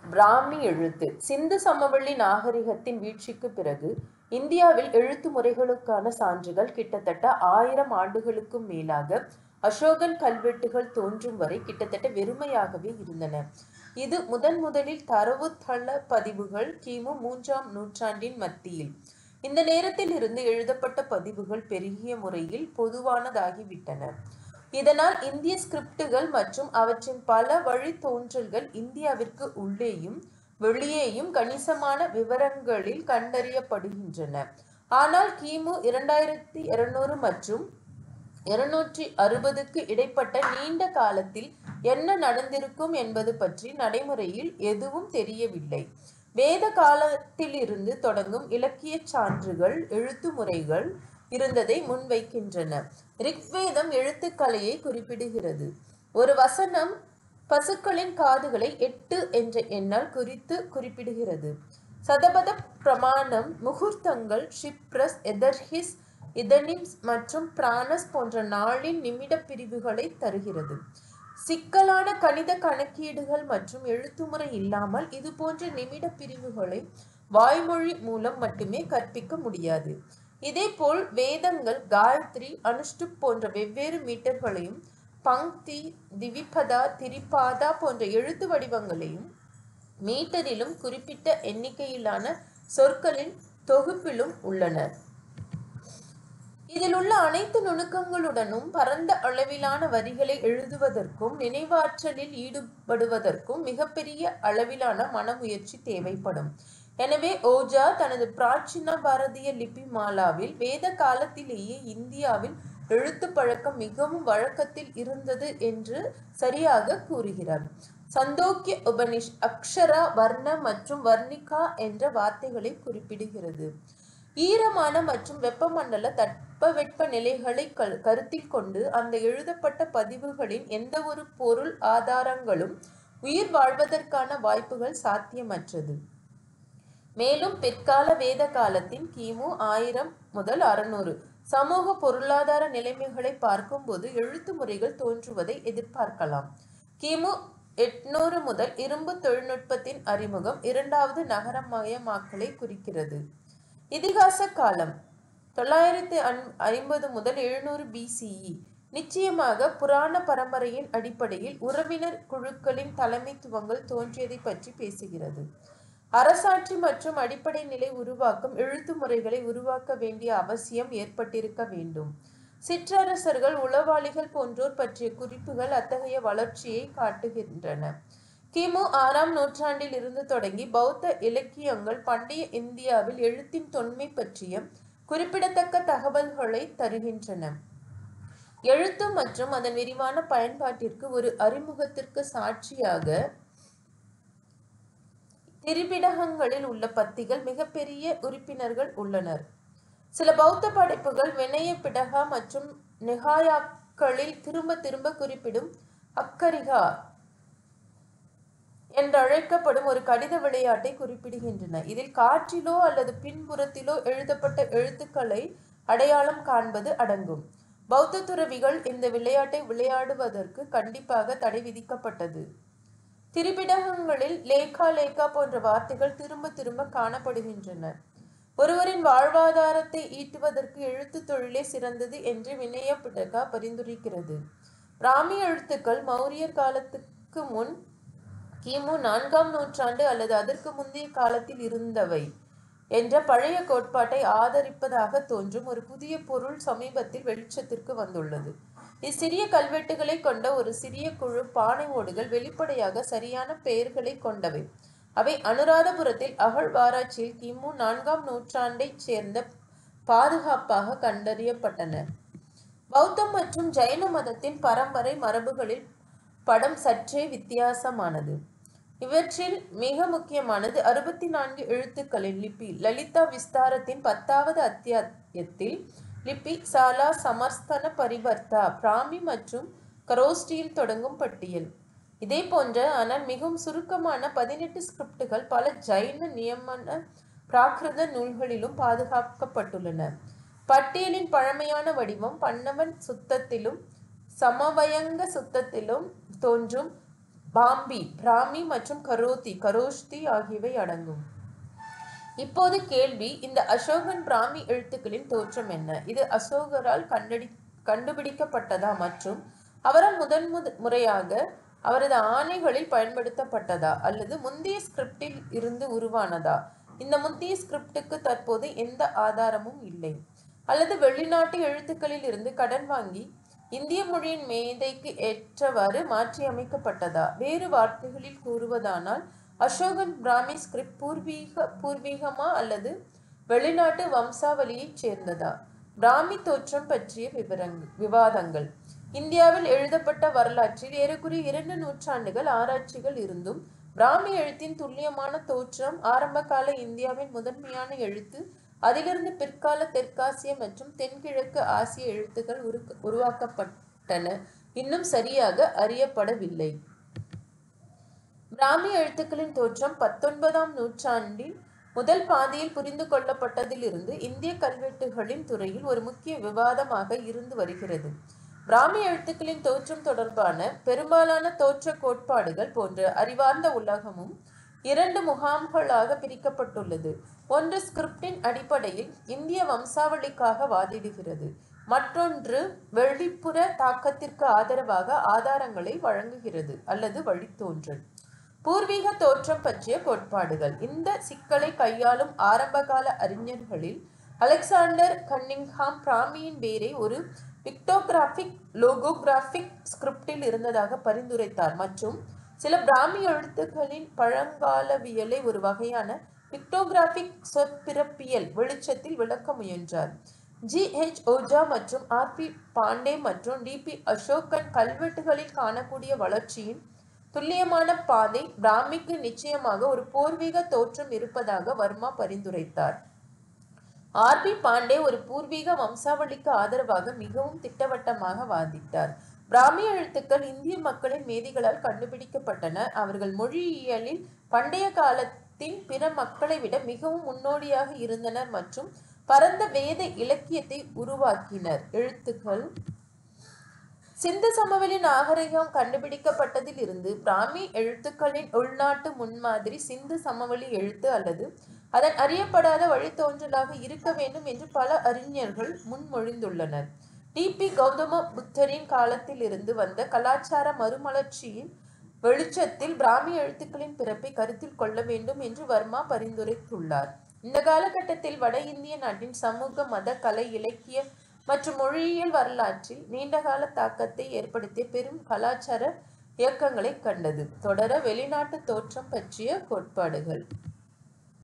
பிராமி எழுத்து சிந்து சமவெளி நாகரிகத்தின் வீழ்ச்சிக்கு பிறகு இந்தியாவில் எழுத்து முறைகளுக்கான சான்றுகள் கிட்டத்தட்ட ஆயிரம் ஆண்டுகளுக்கும் மேலாக அசோகன் கல்வெட்டுகள் தோன்றும் வரை கிட்டத்தட்ட வெறுமையாகவே இருந்தன இது முதன் முதலில் தரவுத்தள பதிவுகள் கிமு மூன்றாம் நூற்றாண்டின் மத்தியில் இந்த நேரத்தில் இருந்து எழுதப்பட்ட பதிவுகள் பெருகிய முறையில் பொதுவானதாகிவிட்டன இதனால் இந்திய ஸ்கிரிப்டுகள் மற்றும் அவற்றின் பல வழித்தோன்றல்கள் இந்தியாவிற்கு உள்ளேயும் வெளியேயும் கணிசமான விவரங்களில் கண்டறியப்படுகின்றன ஆனால் கிமு இரண்டாயிரத்தி இருநூறு மற்றும் இருநூற்றி அறுபதுக்கு இடைப்பட்ட நீண்ட காலத்தில் என்ன நடந்திருக்கும் என்பது பற்றி நடைமுறையில் எதுவும் தெரியவில்லை வேத காலத்திலிருந்து தொடங்கும் இலக்கிய சான்றுகள் எழுத்து முறைகள் இருந்ததை முன்வைக்கின்றன ரிக்வேதம் எழுத்துக்கலையை குறிப்பிடுகிறது ஒரு வசனம் பசுக்களின் காதுகளை எட்டு என்ற எண்ணால் குறித்து குறிப்பிடுகிறது சதபத பிரமாணம் முகூர்த்தங்கள் ஷிப்ரஸ் எதர்ஹிஸ் இதனிம்ஸ் மற்றும் பிரானஸ் போன்ற நாளின் நிமிட பிரிவுகளை தருகிறது சிக்கலான கணித கணக்கீடுகள் மற்றும் எழுத்துமுறை இல்லாமல் இது போன்ற நிமிட பிரிவுகளை வாய்மொழி மூலம் மட்டுமே கற்பிக்க முடியாது இதேபோல் வேதங்கள் காயத்ரி அனுஷ்டு போன்ற வெவ்வேறு மீட்டர்களையும் பங்க்தி திவிபதா திரிபாதா போன்ற எழுத்து வடிவங்களையும் மீட்டரிலும் குறிப்பிட்ட எண்ணிக்கையிலான சொற்களின் தொகுப்பிலும் உள்ளன இதில் உள்ள அனைத்து நுணுக்கங்களுடனும் பரந்த அளவிலான வரிகளை எழுதுவதற்கும் நினைவாற்றலில் ஈடுபடுவதற்கும் மிகப்பெரிய அளவிலான மனமுயற்சி தேவைப்படும் எனவே ஓஜா தனது பிராச்சீன பாரதிய லிபி மாலாவில் வேத காலத்திலேயே இந்தியாவில் எழுத்து பழக்கம் மிகவும் வழக்கத்தில் இருந்தது என்று சரியாக கூறுகிறார் சந்தோக்கிய உபனிஷ் அக்ஷரா வர்ண மற்றும் வர்ணிகா என்ற வார்த்தைகளை குறிப்பிடுகிறது ஈரமான மற்றும் வெப்பமண்டல தட்பவெட்ப நிலைகளை கல் கருத்தில் கொண்டு அந்த எழுதப்பட்ட பதிவுகளின் எந்த ஒரு பொருள் ஆதாரங்களும் உயிர் வாழ்வதற்கான வாய்ப்புகள் சாத்தியமற்றது மேலும் பிற்கால வேத காலத்தின் கிமு ஆயிரம் முதல் அறுநூறு சமூக பொருளாதார நிலைமைகளை பார்க்கும்போது எழுத்து முறைகள் தோன்றுவதை எதிர்பார்க்கலாம் கிமு எட்நூறு முதல் இரும்பு தொழில்நுட்பத்தின் அறிமுகம் இரண்டாவது நகரமயமாக்கலை குறிக்கிறது இதிகாச காலம் தொள்ளாயிரத்தி ஐம்பது முதல் எழுநூறு பிசிஇ நிச்சயமாக புராண பரம்பரையின் அடிப்படையில் உறவினர் குழுக்களின் தலைமைத்துவங்கள் தோன்றியதை பற்றி பேசுகிறது அரசாட்சி மற்றும் அடிப்படை நிலை உருவாக்கும் எழுத்து முறைகளை உருவாக்க வேண்டிய அவசியம் ஏற்பட்டிருக்க வேண்டும் சிற்றரசர்கள் உளவாளிகள் போன்றோர் பற்றிய குறிப்புகள் அத்தகைய வளர்ச்சியை காட்டுகின்றன கிமு ஆறாம் நூற்றாண்டில் இருந்து தொடங்கி பௌத்த இலக்கியங்கள் பண்டைய இந்தியாவில் எழுத்தின் தொன்மை பற்றிய குறிப்பிடத்தக்க தகவல்களை தருகின்றன எழுத்து மற்றும் அதன் விரிவான பயன்பாட்டிற்கு ஒரு அறிமுகத்திற்கு சாட்சியாக திரிபிடகங்களில் உள்ள பத்திகள் மிகப்பெரிய உறுப்பினர்கள் உள்ளனர் சில பௌத்த படைப்புகள் வினய பிடகா மற்றும் நிகாயாக்களில் திரும்ப திரும்ப குறிப்பிடும் அக்கரிகா என்றழைக்கப்படும் ஒரு கடித விளையாட்டை குறிப்பிடுகின்றன இதில் காற்றிலோ அல்லது பின்புறத்திலோ எழுதப்பட்ட எழுத்துக்களை அடையாளம் காண்பது அடங்கும் பௌத்த துறவிகள் இந்த விளையாட்டை விளையாடுவதற்கு கண்டிப்பாக தடை விதிக்கப்பட்டது திரிபிடகங்களில் லேகா லேகா போன்ற வார்த்தைகள் திரும்ப திரும்ப காணப்படுகின்றன ஒருவரின் வாழ்வாதாரத்தை ஈட்டுவதற்கு எழுத்து தொழிலே சிறந்தது என்று வினய பிடகா பரிந்துரைக்கிறது பிராமி எழுத்துக்கள் மௌரியர் காலத்துக்கு முன் கிமு நான்காம் நூற்றாண்டு அல்லது அதற்கு முந்தைய காலத்தில் இருந்தவை என்ற பழைய கோட்பாட்டை ஆதரிப்பதாக தோன்றும் ஒரு புதிய பொருள் சமீபத்தில் வெளிச்சத்திற்கு வந்துள்ளது இச்சிறிய கல்வெட்டுகளை கொண்ட ஒரு சிறிய குழு பானை ஓடுகள் வெளிப்படையாக சரியான பெயர்களை கொண்டவை அவை அனுராதபுரத்தில் அகழ்வாராய்ச்சியில் கிமு நான்காம் நூற்றாண்டைச் சேர்ந்த பாதுகாப்பாக கண்டறியப்பட்டன பௌத்தம் மற்றும் ஜைன மதத்தின் பரம்பரை மரபுகளில் படம் சற்றே வித்தியாசமானது இவற்றில் மிக முக்கியமானது அறுபத்தி நான்கு எழுத்துக்களின் லிபி லலிதா விஸ்தாரத்தின் பத்தாவது அத்தியாயத்தில் லிபி சாலா சமர்ஸ்தன பரிவர்த்தா பிராமி மற்றும் கரோஸ்டியில் தொடங்கும் பட்டியல் இதே போன்ற ஆனால் மிகவும் சுருக்கமான பதினெட்டு ஸ்கிரிப்டுகள் பல ஜைன நியமன பிராகிருத நூல்களிலும் பாதுகாக்கப்பட்டுள்ளன பட்டியலின் பழமையான வடிவம் பன்னவன் சுத்தத்திலும் சமவயங்க சுத்தத்திலும் தோன்றும் பாம்பி பிராமி மற்றும் கரோத்தி கரோஷ்தி ஆகியவை அடங்கும் இப்போது கேள்வி இந்த அசோகன் பிராமி எழுத்துக்களின் தோற்றம் என்ன இது அசோகரால் கண்டடி கண்டுபிடிக்கப்பட்டதா மற்றும் அவரால் முதன் முத முறையாக அவரது ஆணைகளில் பயன்படுத்தப்பட்டதா அல்லது முந்தைய ஸ்கிரிப்டில் இருந்து உருவானதா இந்த முந்தைய ஸ்கிரிப்டுக்கு தற்போது எந்த ஆதாரமும் இல்லை அல்லது வெளிநாட்டு எழுத்துக்களில் இருந்து கடன் வாங்கி இந்திய மொழியின் மேதைக்கு ஏற்றவாறு மாற்றி அமைக்கப்பட்டதா வேறு வார்த்தைகளில் கூறுவதானால் அசோகன் பிராமி ஸ்கிரிப்ட் பூர்வீக பூர்வீகமா அல்லது வெளிநாட்டு வம்சாவளியைச் சேர்ந்ததா பிராமி தோற்றம் பற்றிய விவரங்கள் விவாதங்கள் இந்தியாவில் எழுதப்பட்ட வரலாற்றில் ஏறக்குறைய இரண்டு நூற்றாண்டுகள் ஆராய்ச்சிகள் இருந்தும் பிராமி எழுத்தின் துல்லியமான தோற்றம் ஆரம்பகால இந்தியாவின் முதன்மையான எழுத்து அதிலிருந்து பிற்கால தெற்காசிய மற்றும் தென்கிழக்கு ஆசிய எழுத்துக்கள் உரு உருவாக்கப்பட்டன இன்னும் சரியாக அறியப்படவில்லை பிராமி எழுத்துக்களின் தோற்றம் பத்தொன்பதாம் நூற்றாண்டின் முதல் பாதியில் புரிந்து கொள்ளப்பட்டதிலிருந்து இந்திய கல்வெட்டுகளின் துறையில் ஒரு முக்கிய விவாதமாக இருந்து வருகிறது பிராமி எழுத்துக்களின் தோற்றம் தொடர்பான பெரும்பாலான தோற்ற கோட்பாடுகள் போன்ற அறிவார்ந்த உலகமும் இரண்டு முகாம்களாக பிரிக்கப்பட்டுள்ளது ஒன்று ஸ்கிரிப்டின் அடிப்படையில் இந்திய வம்சாவளிக்காக வாதிடுகிறது மற்றொன்று வெளிப்புற தாக்கத்திற்கு ஆதரவாக ஆதாரங்களை வழங்குகிறது அல்லது வழித்தோன்றல் பூர்வீக தோற்றம் பற்றிய கோட்பாடுகள் இந்த சிக்கலை கையாளும் ஆரம்பகால அறிஞர்களில் அலெக்சாண்டர் கன்னிங்ஹாம் பிராமியின் வேரை ஒரு பிக்டோகிராஃபிக் லோகோகிராஃபிக் ஸ்கிரிப்டில் இருந்ததாக பரிந்துரைத்தார் மற்றும் சில பிராமி எழுத்துக்களின் பழங்காலவியலை ஒரு வகையான பிக்டோகிராஃபிக் சொற்பிறப்பியல் வெளிச்சத்தில் விளக்க முயன்றார் ஜி ஹெச் ஓஜா மற்றும் ஆர் பி பாண்டே மற்றும் டி பி அசோகன் கல்வெட்டுகளில் காணக்கூடிய வளர்ச்சியின் துல்லியமான பாதை பிராமிக்கு நிச்சயமாக ஒரு பூர்வீக தோற்றம் இருப்பதாக வர்மா பரிந்துரைத்தார் ஆர் பி பாண்டே ஒரு பூர்வீக வம்சாவளிக்கு ஆதரவாக மிகவும் திட்டவட்டமாக வாதிட்டார் பிராமி எழுத்துக்கள் இந்திய மக்களின் மேதிகளால் கண்டுபிடிக்கப்பட்டன அவர்கள் மொழியியலில் பண்டைய காலத்தின் பிற மக்களை விட மிகவும் முன்னோடியாக இருந்தனர் மற்றும் பரந்த வேத இலக்கியத்தை உருவாக்கினர் எழுத்துக்கள் சிந்து சமவெளி நாகரிகம் கண்டுபிடிக்கப்பட்டதில் இருந்து பிராமி எழுத்துக்களின் உள்நாட்டு முன்மாதிரி சிந்து சமவெளி எழுத்து அல்லது அதன் அறியப்படாத வழித்தோன்றலாக இருக்க வேண்டும் என்று பல அறிஞர்கள் முன்மொழிந்துள்ளனர் டி பி கௌதம புத்தரின் காலத்தில் இருந்து வந்த கலாச்சார மறுமலர்ச்சியின் வெளிச்சத்தில் பிராமி எழுத்துக்களின் பிறப்பை கருத்தில் கொள்ள வேண்டும் என்று வர்மா பரிந்துரைத்துள்ளார் இந்த காலகட்டத்தில் வட இந்திய நாட்டின் சமூக மத கலை இலக்கிய மற்றும் மொழியியல் வரலாற்றில் நீண்டகால தாக்கத்தை ஏற்படுத்திய பெரும் கலாச்சார இயக்கங்களை கண்டது தொடர வெளிநாட்டு தோற்றம் பற்றிய கோட்பாடுகள்